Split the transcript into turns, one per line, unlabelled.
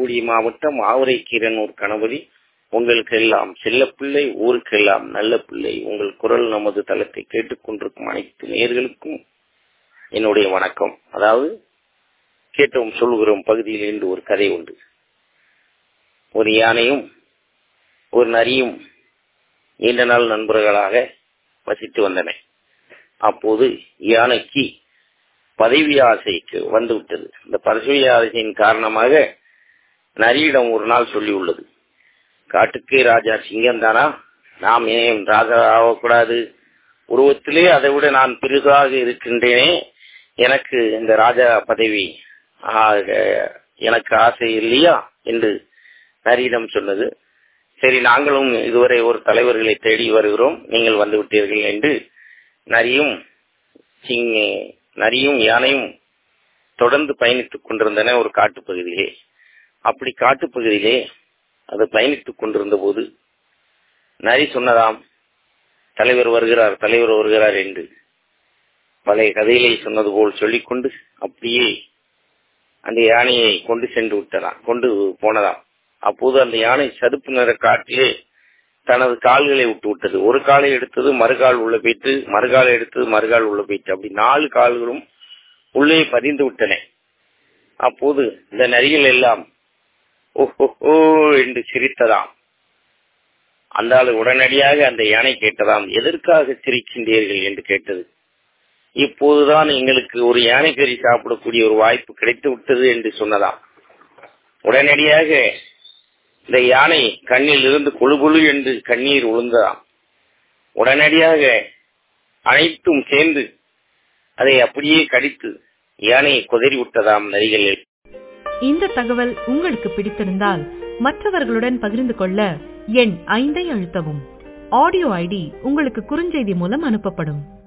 தூத்துக்குடி மாவட்டம் ஆவரைக்கீரனூர் கணபதி உங்களுக்கு எல்லாம் செல்ல பிள்ளை ஊருக்கெல்லாம் நல்ல பிள்ளை உங்கள் குரல் நமது தளத்தை கேட்டுக்கொண்டிருக்கும் அனைத்து நேர்களுக்கும் என்னுடைய வணக்கம் அதாவது கேட்டோம் சொல்கிறோம் பகுதியில் இன்று ஒரு கதை உண்டு ஒரு யானையும் ஒரு நரியும் நீண்ட நாள் நண்பர்களாக வசித்து வந்தன அப்போது யானைக்கு பதவி ஆசைக்கு வந்து விட்டது இந்த பதவி ஆசையின் காரணமாக நரியிடம் ஒரு நாள் சொல்லியுள்ளது காட்டுக்கு ராஜா சிங்கம் தானா நாம் ஏன் ராஜா ஆகக்கூடாது உருவத்திலே அதை விட நான் பெரிதாக இருக்கின்றேனே எனக்கு இந்த ராஜா பதவி எனக்கு ஆசை இல்லையா என்று நரியிடம் சொன்னது சரி நாங்களும் இதுவரை ஒரு தலைவர்களை தேடி வருகிறோம் நீங்கள் வந்து விட்டீர்கள் என்று நரியும் நரியும் யானையும் தொடர்ந்து பயணித்துக் கொண்டிருந்தன ஒரு காட்டுப்பகுதியிலே அப்படி காட்டுப்பகுதியிலே அது பயணித்துக் கொண்டிருந்த போது நரி சொன்னதாம் தலைவர் வருகிறார் தலைவர் வருகிறார் என்று பழைய கதையிலே சொன்னது போல் சொல்லிக்கொண்டு அப்படியே அந்த யானையை கொண்டு சென்று விட்டதாம் கொண்டு போனதாம் அப்போது அந்த யானை சதுப்பு நிற காட்டிலே தனது கால்களை விட்டு விட்டது ஒரு காலை எடுத்தது மறுகால் உள்ள போயிட்டு மறுகாலை எடுத்தது மறுகால் உள்ள போயிட்டு அப்படி நாலு கால்களும் உள்ளே பதிந்து விட்டன அப்போது இந்த நரிகள் எல்லாம் ஓஹோ என்று சிரித்ததாம் அந்த ஆள் உடனடியாக அந்த யானை கேட்டதாம் எதற்காக சிரிக்கின்றீர்கள் என்று கேட்டது இப்போதுதான் எங்களுக்கு ஒரு யானை கறி சாப்பிடக்கூடிய ஒரு வாய்ப்பு கிடைத்து விட்டது என்று சொன்னதாம் உடனடியாக இந்த யானை கண்ணில் இருந்து குழு குழு என்று கண்ணீர் உளுந்ததாம் உடனடியாக அனைத்தும் சேர்ந்து அதை அப்படியே கடித்து யானையை குதறி விட்டதாம் நரிகளில்
இந்த தகவல் உங்களுக்கு பிடித்திருந்தால் மற்றவர்களுடன் பகிர்ந்து கொள்ள எண் ஐந்தை அழுத்தவும் ஆடியோ ஐடி உங்களுக்கு குறுஞ்செய்தி மூலம் அனுப்பப்படும்